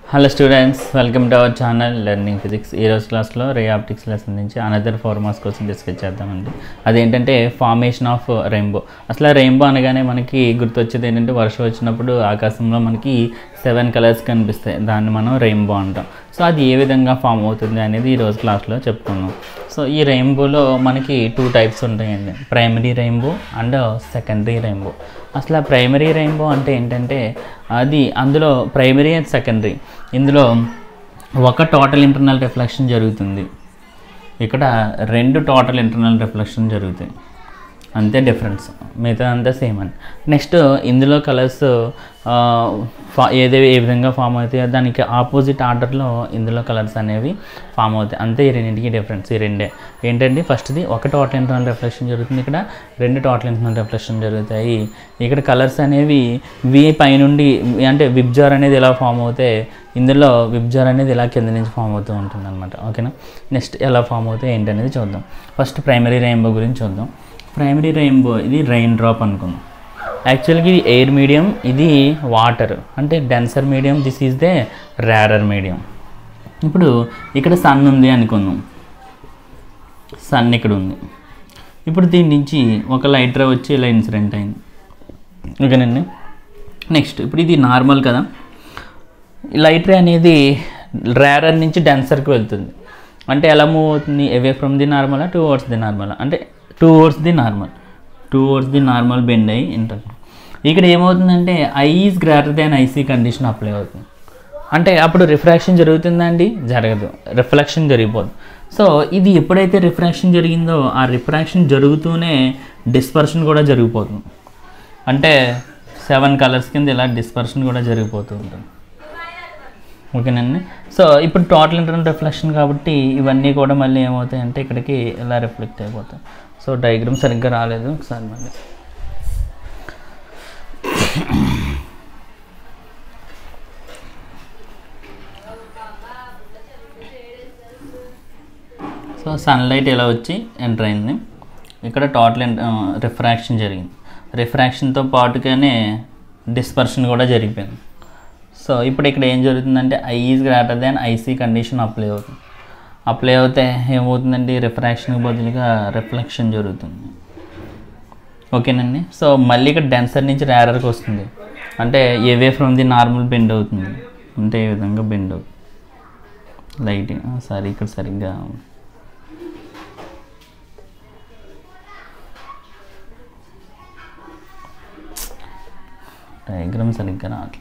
hello students welcome to our channel learning physics ఈ రోజు క్లాస్లో రే ఆప్టిక్స్ లెసన్ నుంచి అనదర్ ఫార్మాస్ కోసం డిస్కస్ చేద్దామండి అదేంటంటే ఫార్మేషన్ ఆఫ్ రెయిన్బో అసలు రెయిన్బో అనగానే మనకి గుర్తొచ్చేది ఏంటంటే వర్షం వచ్చినప్పుడు ఆకాశంలో మనకి సెవెన్ కలర్స్ కనిపిస్తాయి దాన్ని మనం రెయిన్బో అంటాం సో అది ఏ విధంగా ఫామ్ అవుతుంది అనేది ఈ రోజు క్లాస్లో చెప్పుకున్నాం సో ఈ రెయిన్బోలో మనకి టూ టైప్స్ ఉంటాయండి primary rainbow and secondary rainbow అసలు ఆ ప్రైమరీ రెయిన్బో అంటే ఏంటంటే అది అందులో ప్రైమరీ అండ్ సెకండరీ ఇందులో ఒక టోటల్ ఇంటర్నల్ రిఫ్లెక్షన్ జరుగుతుంది ఇక్కడ రెండు టోటల్ ఇంటర్నల్ రిఫ్లెక్షన్ జరుగుతాయి అంతే డిఫరెన్స్ మిగతా అంతా సేమ్ అండి నెక్స్ట్ ఇందులో కలర్స్ ఫా ఏదే ఏ విధంగా ఫామ్ అవుతాయో దానికి ఆపోజిట్ ఆర్డర్లో ఇందులో కలర్స్ అనేవి ఫామ్ అవుతాయి అంతే ఈ రెండింటికి డిఫరెన్స్ ఈ రెండే ఏంటంటే ఫస్ట్ది ఒక టోటల్ ఇంటర్నల్ రిఫ్లెక్షన్ జరుగుతుంది ఇక్కడ రెండు టోటల్ ఇంటర్నల్ రిఫ్లెక్షన్ జరుగుతాయి ఇక్కడ కలర్స్ అనేవి వి పైనుండి అంటే విబ్జార్ అనేది ఎలా ఫామ్ అవుతాయి ఇందులో విబ్జార్ అనేది ఇలా కింద నుంచి ఫామ్ అవుతూ ఉంటుంది అనమాట ఓకేనా నెక్స్ట్ ఎలా ఫామ్ అవుతాయి ఏంటనేది చూద్దాం ఫస్ట్ ప్రైమరీ రెయిన్బో గురించి చూద్దాం ప్రైమరీ రెయిన్బో ఇది రెయిన్ డ్రాప్ అనుకుందాం యాక్చువల్గా ఇది ఎయిర్ మీడియం ఇది వాటర్ అంటే denser medium this is the rarer medium ఇప్పుడు ఇక్కడ సన్ ఉంది అనుకుందాం సన్ ఇక్కడ ఉంది ఇప్పుడు దీని నుంచి ఒక లైట్ రే వచ్చి ఇలా ఇన్సిడెంట్ అయింది ఓకేనండి నెక్స్ట్ ఇప్పుడు ఇది నార్మల్ కదా లైట్ రే అనేది రేరర్ నుంచి డెన్సర్కి వెళ్తుంది అంటే ఎలా మూవ్ అవుతుంది away from the normal towards the normal అంటే towards the normal towards the normal bend అయ్యి ఇంటర్ ఇక్కడ ఏమవుతుందంటే i is greater than i c condition apply అవుతుంది అంటే అప్పుడు రిఫ్రాక్షన్ జరుగుతుందండి జరగదు రిఫ్లెక్షన్ జరిగిపోదు సో ఇది ఎప్పుడైతే రిఫ్రాక్షన్ జరిగిందో ఆ రిఫ్రాక్షన్ జరుగుతూనే డిస్పర్షన్ కూడా జరిగిపోతుంది అంటే సెవెన్ కలర్స్ కింద ఇలా డిస్పర్షన్ కూడా జరిగిపోతూ ఉంటుంది ఓకేనండి సో ఇప్పుడు టోటల్ ఇంటర్నల్ రిఫ్లెక్షన్ కాబట్టి ఇవన్నీ కూడా మళ్ళీ ఏమవుతాయి అంటే ఇక్కడికి ఇలా రిఫ్లెక్ట్ అయిపోతాయి సో డయాగ్రామ్ సరిగ్గా రాలేదు ఒకసారి మళ్ళీ సో సన్లైట్ ఇలా వచ్చి ఎంటర్ అయింది ఇక్కడ టోటల్ రిఫ్రాక్షన్ జరిగింది రిఫ్రాక్షన్తో పాటుగానే డిస్పర్షన్ కూడా జరిగిపోయింది సో ఇప్పుడు ఇక్కడ ఏం జరుగుతుందంటే i is greater than i c condition apply అవుతుంది అప్లై అవుతే ఏమవుతుందండి రిఫ్రాక్షన్కి బదులుగా రిఫ్లెక్షన్ జరుగుతుంది ఓకేనండి సో మళ్ళీ ఇక్కడ డెన్సర్ నుంచి రేరర్కి వస్తుంది అంటే ఏవే ఫ్రమ్ ది నార్మల్ బెండ్ అవుతుంది అంటే ఏ విధంగా బెండ్ అవుతుంది లైట్ సారీ ఇక్కడ సరిగ్గా డయాగ్రామ్ సరిగ్గా రావట్లేదు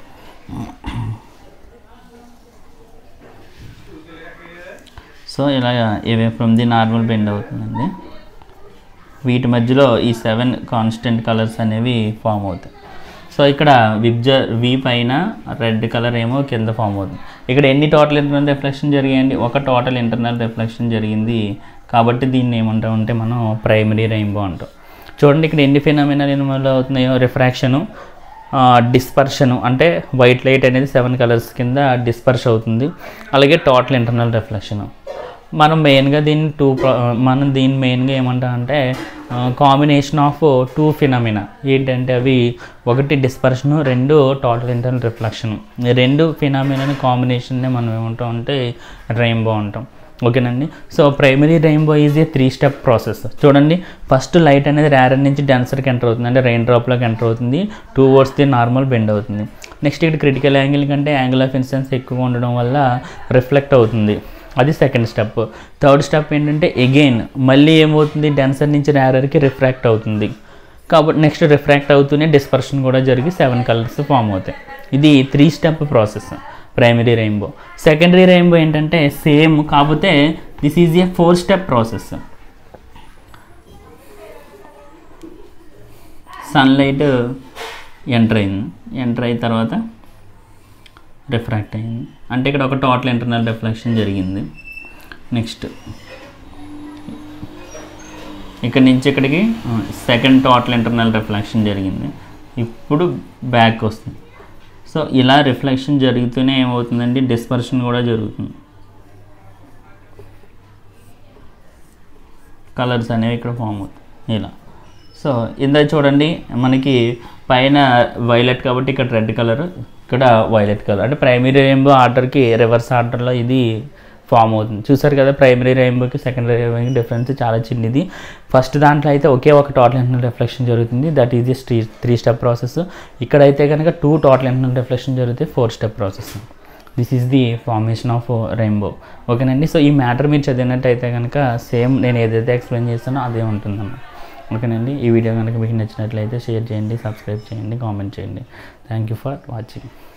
సో ఇలా ఏవే ఫ్రమ్ ది నార్మల్ బెండ్ అవుతుందండి వీటి మధ్యలో ఈ సెవెన్ కాన్స్టెంట్ కలర్స్ అనేవి ఫామ్ అవుతాయి సో ఇక్కడ విబ్జర్ వి పైన రెడ్ కలర్ ఏమో కింద ఫామ్ అవుతుంది ఇక్కడ ఎన్ని టోటల్ ఇంటర్నల్ రిఫ్లెక్షన్ జరిగాయండి ఒక టోటల్ ఇంటర్నల్ రిఫ్లెక్షన్ జరిగింది కాబట్టి దీన్ని ఏమంటాం అంటే మనం ప్రైమరీ రెయిన్బో అంటాం చూడండి ఇక్కడ ఎన్ని ఫినామినల్ ఇన్వాల్వ్ అవుతున్నాయో రిఫ్రాక్షను డిస్పర్షను అంటే వైట్ లైట్ అనేది సెవెన్ కలర్స్ కింద డిస్పర్ష్ అవుతుంది అలాగే టోటల్ ఇంటర్నల్ రిఫ్లెక్షన్ మనం మెయిన్గా దీన్ని టూ మనం దీన్ని మెయిన్గా ఏమంటాం అంటే కాంబినేషన్ ఆఫ్ టూ ఫినామినా ఏంటంటే అవి ఒకటి డిస్పర్షను రెండు టోటల్ ఇంటర్నల్ రిఫ్లెక్షన్ ఈ రెండు ఫినామినా కాంబినేషన్నే మనం ఏమంటాం అంటే రెయిన్బో అంటాం ఓకేనండి so primary rainbow is a three step process చూడండి ఫస్ట్ లైట్ అనేది రేరర్ నుంచి డెన్సర్కి ఎంటర్ అవుతుంది అంటే రెయిన్ డ్రాప్లోకి ఎంటర్ అవుతుంది towards the normal bend అవుతుంది నెక్స్ట్ ఇక్కడ క్రిటికల్ యాంగిల్ కంటే యాంగిల్ ఆఫ్ ఇన్సిడెన్స్ ఎక్కువ ఉండడం వల్ల రిఫ్లెక్ట్ అవుతుంది అది సెకండ్ స్టెప్ థర్డ్ స్టెప్ ఏంటంటే ఎగైన్ మళ్ళీ ఏమవుతుంది డెన్సర్ నుంచి రేరర్కి రిఫ్రాక్ట్ అవుతుంది కాబట్టి నెక్స్ట్ రిఫ్రాక్ట్ అవుతూనే డిస్పర్షన్ కూడా జరిగి సెవెన్ కలర్స్ ఫామ్ అవుతాయి ఇది three step process primary rainbow secondary rainbow ఏంటంటే సేమ్ కాకపోతే this is a four step process sunlight enter అయింది ఎంటర్ అయిన తర్వాత రిఫ్రాక్ట్ అయింది అంటే ఇక్కడ ఒక టోటల్ ఇంటర్నల్ రిఫ్లెక్షన్ జరిగింది నెక్స్ట్ ఇక్కడ నుంచి ఇక్కడికి సెకండ్ టోటల్ ఇంటర్నల్ రిఫ్లెక్షన్ జరిగింది ఇప్పుడు బ్యాక్ వస్తుంది సో ఇలా రిఫ్లెక్షన్ జరుగుతూనే ఏమవుతుందండి డిస్పర్షన్ కూడా జరుగుతుంది కలర్స్ అనేవి ఇక్కడ ఫామ్ అవుతాయి ఇలా సో ఇందా చూడండి మనకి పైన వైలెట్ కాబట్టి ఇక్కడ రెడ్ కలర్ ఇక్కడ వైలెట్ కలర్ అంటే ప్రైమరీ రెయిన్బో ఆర్డర్కి రివర్స్ ఆర్డర్లో ఇది ఫామ్ అవుతుంది చూసారు కదా ప్రైమరీ రెయిన్బోకి సెకండరీ రెయిన్బోకి డిఫరెన్స్ చాలా చిన్నది ఫస్ట్ దాంట్లో అయితే ఒకే ఒక టోటల్ ఇంటర్నల్ రిఫ్లెక్షన్ జరుగుతుంది that is three three step process ఇక్కడైతే కనుక టూ టోటల్ ఇంటర్నల్ రిఫ్లెక్షన్ జరుగుతాయి four step process this is the formation of rainbow ఓకేనండి సో ఈ మ్యాటర్ మీరు చదివినట్టయితే కనుక సేమ్ నేను ఏదైతే ఎక్స్ప్లెయిన్ చేస్తానో అదే ఉంటుందన్న ఓకేనండి ఈ వీడియో కనుక మీకు నచ్చినట్లయితే షేర్ చేయండి సబ్స్క్రైబ్ చేయండి కామెంట్ చేయండి థ్యాంక్ యూ ఫర్ వాచింగ్